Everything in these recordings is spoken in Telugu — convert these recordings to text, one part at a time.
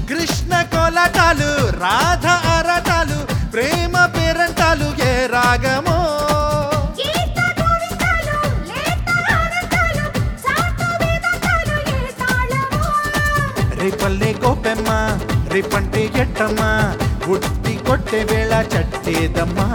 కృష్ణ కోలాటాలు రాధ అరటాలు ప్రేమ పేరంటాలు ఏ రాగమో గీత గోవిందాలు లేత ఆనందాలు చాటు వేదాంతాలు ఏ తాళమో రేపల్లే గోపెమ్మ రేపంటే ఎట్టమ్మ ఉట్టి కొట్టే వేళ చట్టేదమ్మా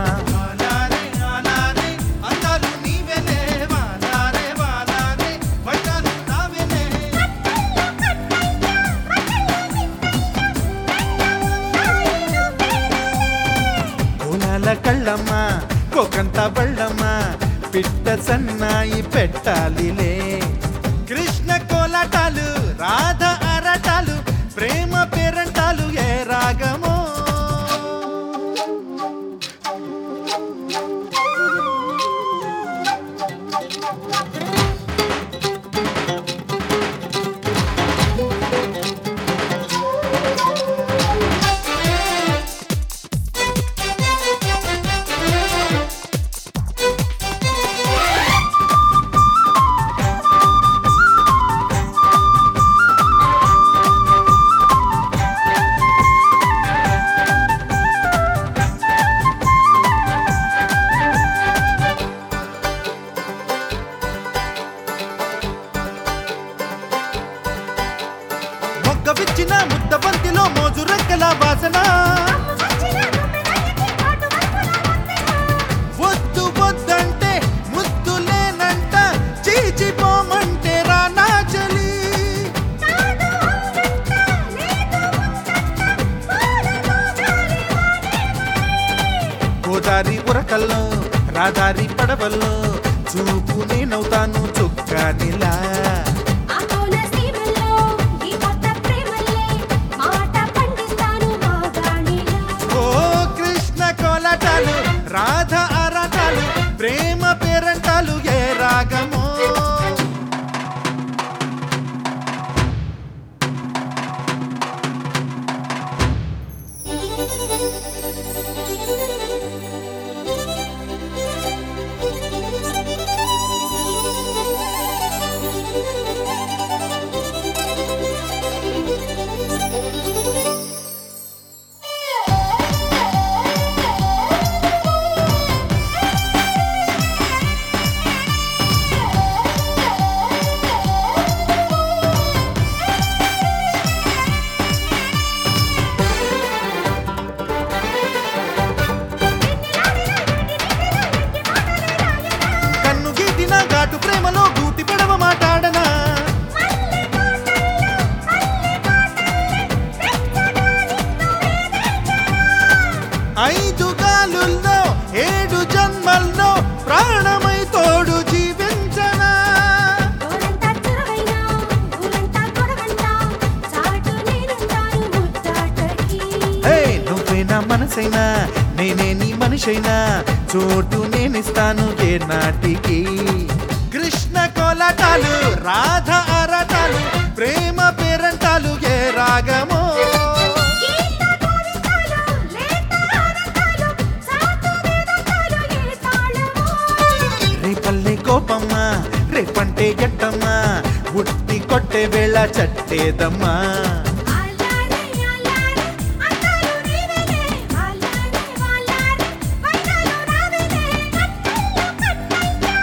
కోలాల కళ్ళమ్మ కోకంత బళ్ళమ్మ పిట్ట సన్నాయి పెట్టాలిలే కృష్ణ కోలాటాలు రాధ అరటాలు ప్రేమ పేరంటాలు ఏ రాగమో మొగ్గ విచ్చిన ముద్ద బంతిలో మోజు రెక్కల వాసన వచ్చిన గుమ్మెదయ్యకి పాటు వస్తున్న వందన వద్దు వద్దంటే ముద్దు లేనంట చీచిపోమంటే రానా చలి నాడు అవునంట లేదు ఉందంట పాడగోదారి వాడే గోదారి ఉరకల్లో రాదారి పడవల్లో చూపు నేనవుతాను చుక్కానిలా ఆ కోన సీమల్లో ఈ కొత్త ప్రేమల్లే మాట పండిస్తాను మాగాణిలా ఓ కృష్ణ కోలాటాలు రాధ అరాటాలు ప్రేమ పేరంటాలు ఏ రాగమో కన్ను గీటిన ఘాటు ప్రేమలో గూటి పెడవ మాట్లాడనా ఐదు గాలుల్లో ఏడు జన్మల్లో ప్రాణమై తోడు జీవించనా గోరంతా చురవైనా ఊరంతా గొడవంతా చాటు నేనుంటాను ముద్దాటకి హే నువ్వే నా మనసైనా నేనే నీ మనిషైనా చోటు నేనిస్తాను ఏ నాటికి కృష్ణ కోలాటాలు రాధ అరటాలు ప్రేమ పేరంటాలు ఏ రాగమో గీత గోవిందాలు లేత ఆనందాలు చాటు వేదాంతాలు ఏ తాళమో రేపల్లె కోపమ్మ రేపంటే గట్టమ్మ ఉట్టి కొట్టే వేళ చట్టేదమ్మా అలారే అలారే అంతాలు నీవేలే అలారే అలారే వైనాలు నావేలే కట్టెల్లో కట్టయ్యా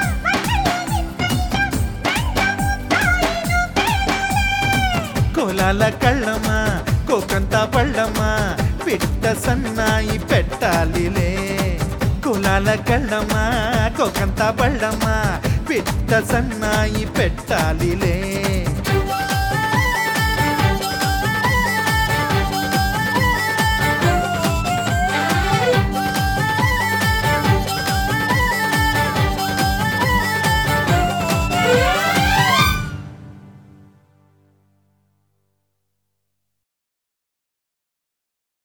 కట్టెల్లో విత్తయ్యా కోలాల కళ్ళమ్మ కోకంత పళ్ళమ్మ పిట్ట సన్నాయి పెట్టాలిలే కోలాల కళ్ళమ్మ కోకంత పళ్ళమ్మ పిట్ట సన్నాయి పెట్టాలిలే